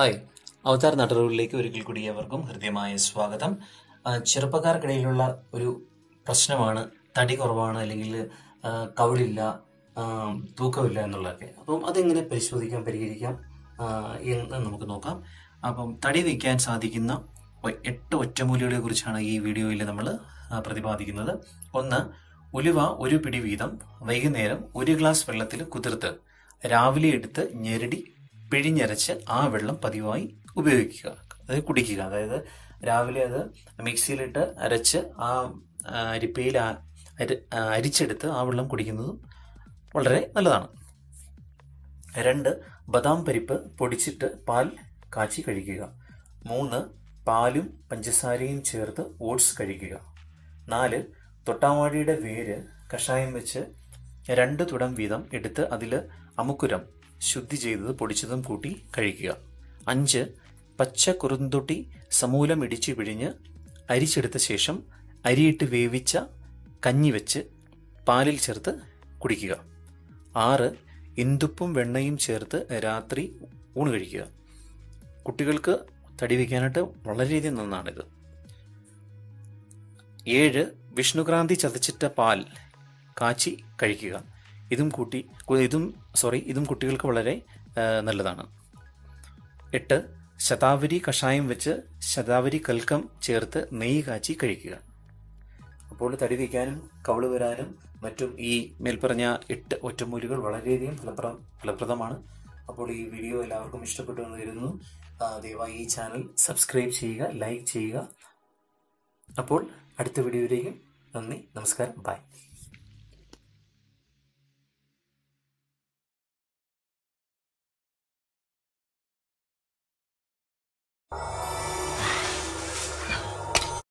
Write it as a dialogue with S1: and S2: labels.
S1: hi അവതാർ നാട്ടറിവിലേക്ക് ഒരിക്കൽ കൂടി ഏവർക്കും ഹൃദ്യമായ സ്വാഗതം ആ, ചെറുപ്പക്കാർക്കിടയിലുള്ള ഒരു പ്രശ്നമാണ് തടി കുറവാണ് അല്ലെങ്കിൽ ആ, കവിളില്ല ആ, തൂക്കമില്ല എന്നുള്ളതൊക്കെ അപ്പം അതെങ്ങനെ പരിശോധിക്കാം പരിഹരിക്കാം ആ, എന്ന് നമുക്ക് നോക്കാം അപ്പം തടി വയ്ക്കാൻ സാധിക്കുന്ന ഒ- എട്ട് ഒറ്റമൂലികളെ കുറിച്ചാണ് ഈ വീഡിയോയിൽ നമ്മൾ പ്രതിപാദിക്കുന്നത് ഒന്ന് ഉലുവ ഒരു പിടി വീതം വൈകുന്നേരം ഒരു ഗ്ലാസ് വെള്ളത്തിൽ കുതിർത്ത് രാവിലെ എടുത്ത് ഞെരടി പിഴിഞ്ഞരച്ച് ആ വെള്ളം പതിവായി ഉപയോഗിക്കുക അതായത് കുടിക്കുക അതായത് രാവിലെ അത് മിക്സിയിലിട്ട് അരച്ച് ആ ആ, അരിപ്പയിൽ ആ- അരി- ആ, അരിച്ചെടുത്ത് ആ വെള്ളം കുടിക്കുന്നതും വളരെ നല്ലതാണ് രണ്ട് ബദാം പരിപ്പ് പൊടിച്ചിട്ട് പാൽ കാച്ചി കഴിക്കുക മൂന്ന് പാലും പഞ്ചസാരയും ചേർത്ത് ഓട്സ് കഴിക്കുക നാല് തൊട്ടാവാടിയുടെ വേര് കഷായം വെച്ച് രണ്ട് തുടം വീതം എടുത്ത് അതിൽ അമുക്കുരം ശുദ്ധി ചെയ്തത് പൊടിച്ചതും കൂട്ടി കഴിക്കുക അഞ്ച് പച്ച കുറുന്തൊട്ടി സമൂലം ഇടിച്ചു പിഴിഞ്ഞ് അരിച്ചെടുത്ത ശേഷം അരിയിട്ട് വേവിച്ച കഞ്ഞി വെച്ച് പാലിൽ ചേർത്ത് കുടിക്കുക ആറ് ഇന്ദുപ്പും വെണ്ണയും ചേർത്ത് രാത്രി ഊണ് കഴിക്കുക കുട്ടികൾക്ക് തടി വയ്ക്കാനായിട്ട് വളരെയധികം നന്നാണിത് ഏഴ് വിഷ്ണുക്രാന്തി ചതച്ചിട്ട പാൽ കാച്ചി കഴിക്കുക ഇതും കൂട്ടി ഇതും സോറി ഇതും കുട്ടികൾക്ക് വളരെ ആ, നല്ലതാണ് എട്ട് ശതാവരി കഷായം വെച്ച് ശതാവരി കൽക്കം ചേർത്ത് നെയ്യ് കാച്ചി കഴിക്കുക അപ്പോൾ തടി വയ്ക്കാനും കവിള് വരാനും മറ്റും ഈ മേൽപ്പറഞ്ഞ എട്ട് ഒറ്റമൂലികൾ വളരെയധികം ഫലപ്ര ഫലപ്രദമാണ് അപ്പോൾ ഈ വീഡിയോ എല്ലാവർക്കും ഇഷ്ടപ്പെട്ടു എന്ന് കരുതുന്നു ആ, ദയവായി ഈ ചാനൽ സബ്സ്ക്രൈബ് ചെയ്യുക ലൈക്ക് ചെയ്യുക അപ്പോൾ അടുത്ത വീഡിയോയിലേക്ക് നന്ദി നമസ്കാരം ബൈ